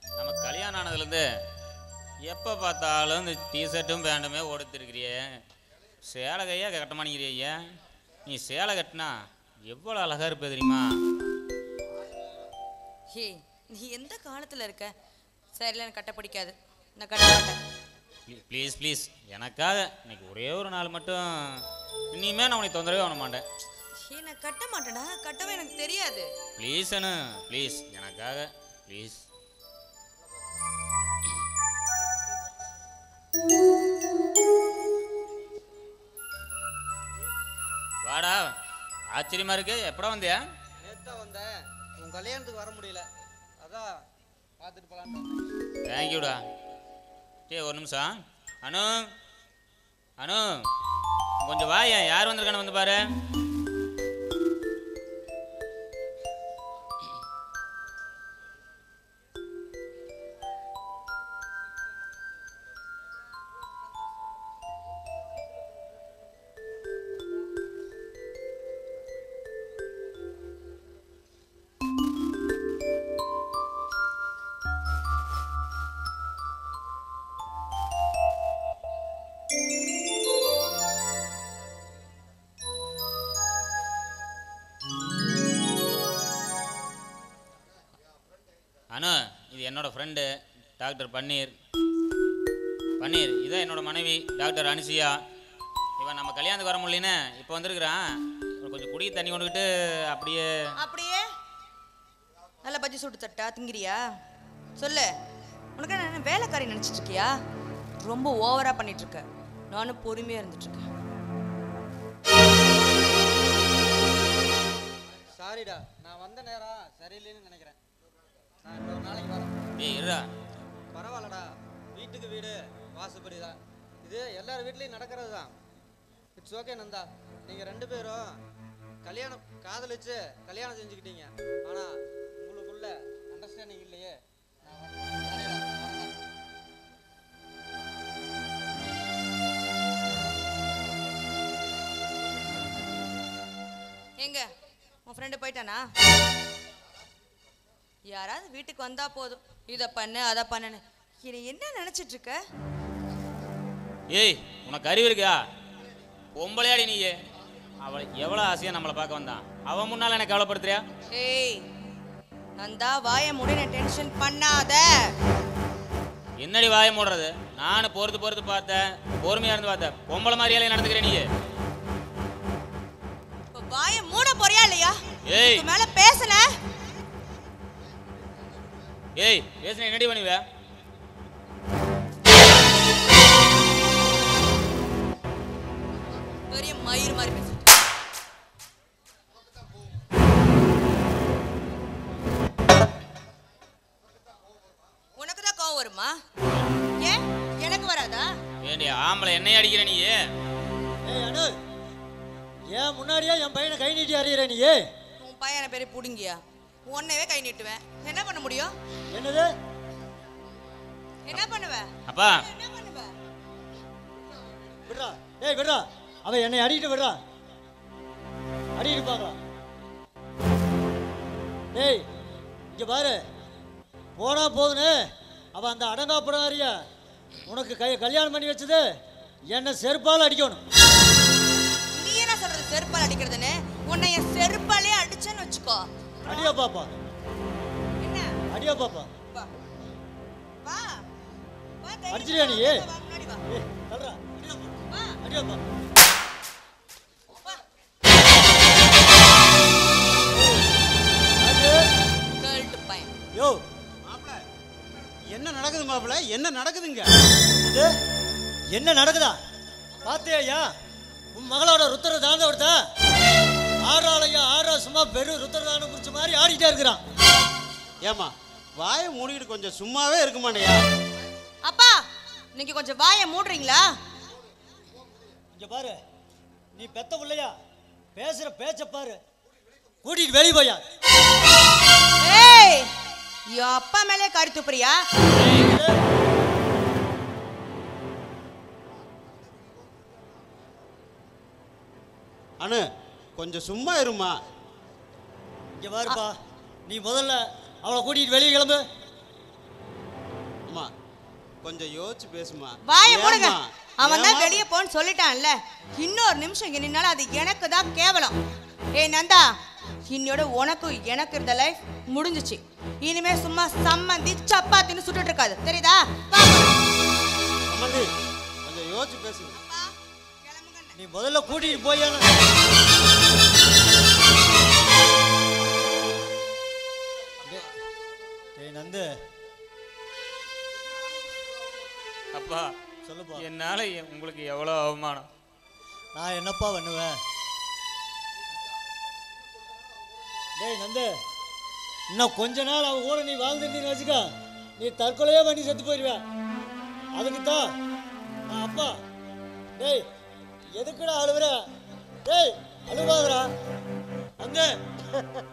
நம்ம கல்யாணம் ஆனதுலேருந்து எப்போ பார்த்தாலும் இந்த டிஷர்ட்டும் பேண்டுமே ஓடுத்திருக்கிறியே சேலை கையா கட்ட மாட்டேங்கிறிய நீ சேலை கட்டினா எவ்வளோ அழகா இருப்ப தெரியுமா ஹே நீ எந்த காலத்துல இருக்க சரியில்லை எனக்கு கட்ட பிடிக்காது நான் கட்ட மாட்டேன் ப்ளீஸ் ப்ளீஸ் எனக்காக இன்னைக்கு ஒரே ஒரு நாள் மட்டும் இனிமே நான் உனக்கு தொந்தரவே பண்ண மாட்டேன் ஹே நான் கட்ட மாட்டேனா கட்டவே எனக்கு தெரியாது ப்ளீஸ் அனு ப்ளீஸ் எனக்காக ப்ளீஸ் வாடா ஆச்சரியமா இருக்கு எப்படா வந்தியா நேத்தா வந்தேன் உன் கல்யாணத்துக்கு வர முடியல அதான் பார்த்துட்டு போலான்னு தேங்க்யூடா டே ஒரு நிமிஷம் அனு அனு கொஞ்சம் வாயேன் யார் வந்திருக்கான்னு வந்து பாரு அனு இது என்னோட ஃப்ரெண்டு டாக்டர் பன்னீர் பன்னீர் இதான் என்னோட மனைவி டாக்டர் அனுசியா இவன் நம்ம கல்யாணத்துக்கு வர முடியலன்னு இப்போ வந்திருக்கிறான் இவன் கொஞ்சம் குடி தண்ணி கொண்டுக்கிட்டு அப்படியே அப்படியே நல்ல பஜ்ஜி சுட்டு தட்டா திங்கிறியா சொல்லு உனக்கு என்ன வேலைக்காரி நினைச்சிட்டு இருக்கியா ரொம்ப ஓவரா பண்ணிட்டு இருக்க நானும் பொறுமையா இருந்துட்டு இருக்கேன் சாரிடா நான் வந்த நேரம் சரியில்லைன்னு நினைக்கிறேன் நான் இன்னொரு நாளைக்கு வரேன் டேய் இருடா பரவாயில்லடா வீட்டுக்கு வீடு வாசுபடி தான் இது எல்லார் வீட்லேயும் நடக்கிறது தான் இட்ஸ் ஓகே நந்தா நீங்கள் ரெண்டு பேரும் கல்யாணம் காதலிச்சு கல்யாணம் செஞ்சுக்கிட்டீங்க ஆனால் உங்களுக்குள்ள அண்டர்ஸ்டாண்டிங் இல்லையே நான் வரேன். சரிடா, நான் வரேன். எங்க உன் ஃப்ரெண்டு போயிட்டானா யாராவது வீட்டுக்கு வந்தா போதும் இதை பண்ணு அதை பண்ணுன்னு இனி என்ன நினைச்சிட்டு இருக்க ஏய் உனக்கு அறிவு இருக்கா பொம்பளையாடி நீயே அவள் எவ்வளோ ஆசையாக நம்மளை பார்க்க வந்தான் அவன் முன்னால் எனக்கு கவலைப்படுத்துறியா ஏய் நந்தா வாய முடின டென்ஷன் பண்ணாத என்னடி வாய மூடுறது நானும் பொறுத்து பொறுத்து பார்த்தேன் பொறுமையாக இருந்து பார்த்தேன் பொம்பளை மாதிரியாலே நடந்துக்கிறேன் நீ இப்ப வாய மூட போறியா இல்லையா ஏய். இதுக்கு மேல பேசல ஏய் பேசுன என்னடி பண்ணுவ பெரிய மயிர் மாதிரி பேசு உனக்கு தான் கோவம் வருமா ஏன் எனக்கு வராதா ஏண்டி ஆம்பளை என்னைய அடிக்கிற நீ ஏய் அனு ஏன் முன்னாடியே என் பையனை கை நீட்டி அறியிற நீ உன் பையனை பேரு புடுங்கியா உன்னைவே கை நீட்டுவேன் என்ன பண்ண முடியும் என்னது என்ன பண்ணுவ அப்பா என்ன பண்ணுவ விடுறா ஏய் விடுறா அவன் என்னை அடிக்கிட்டு விடுறா அடிக்கிட்டு பார்க்கலாம் ஏய் இங்க பாரு போனா போதுன்னு அவன் அந்த அடங்காப்புறாரிய உனக்கு கை கல்யாணம் பண்ணி வச்சது என்னை செருப்பால் அடிக்கணும் நீ என்ன சொல்றது செருப்பால் அடிக்கிறதுன்னு உன்னை என் செருப்பாலே அடிச்சேன்னு வச்சுக்கோ அடியா பாப்பா என்ன அடியா பாப்பா வா வா வா தைரியமா அடிச்சிட்டியா நீ? வா, முன்னாடி வா ஏய் தல்றா அடியா பாப்பா வா அடியா பாப்பா வா அது கேர்ள்ட்டு பையன் யோ என்ன நடக்குது மாப்பிள்ள என்ன நடக்குதுங்க இது என்ன நடக்குதா பாத்தியா ஐயா உன் மகளோட ருத்தர தாண்ட விடுத்தா ஆறாளையா ஆறா சும்மா பெரு ருத்தர தானம் குறிச்ச மாதிரி ஆடிட்டே இருக்கிறான் ஏமா வாயை மூடிக்கிட்டு கொஞ்சம் சும்மாவே இருக்க மாட்டேயா அப்பா நீங்க கொஞ்சம் வாயை மூடுறீங்களா இங்க பாரு நீ பெத்த பிள்ளையா பேசுற பேச்ச பாரு கூட்டிட்டு வெளிய போயா ஏய் என் அப்பா மேலே கறி துப்புறியா அனு கொஞ்சம் சும்மா இருமா இங்க பாருப்பா நீ முதல்ல அவளை கூட்டிட்டு வெளியே கிளம்பு அம்மா கொஞ்சம் யோசிச்சு பேசுமா வாயை மூடுங்க ஏம்மா? அவன் தான் ஏம்மா? வெளியே போன்னு சொல்லிட்டான்ல இன்னொரு நிமிஷம் இங்க நின்னாலும் அது எனக்கு தான் கேவலம் ஏய் நந்தா இன்னோட உனக்கும் எனக்கு இருந்த லைஃப் முடிஞ்சுச்சு இனிமே சும்மா சம்மந்தி சப்பாத்தின்னு சுட்டுட்டு இருக்காது தெரியுதா வா. சம்மந்தி கொஞ்சம் யோசிச்சு பேசுங்க நீ முதல்ல கூட்டிட்டு போய் டேய் நந்து அப்பா சொல்லுப்பா என்னால எ- உங்களுக்கு எவ்வளோ அவமானம் நான் என்னப்பா பண்ணுவேன் டேய் நந்து இன்னும் கொஞ்ச நாள் அவன் கூட நீ வாழ்ந்துருந்தீன்னு வச்சுக்க நீ தற்கொலையே பண்ணி செத்து போயிடுவ அதுக்கு தான் நான் அப்பா டேய் எதுக்குடா அழுவுற டேய் அழுவாதடா நந்து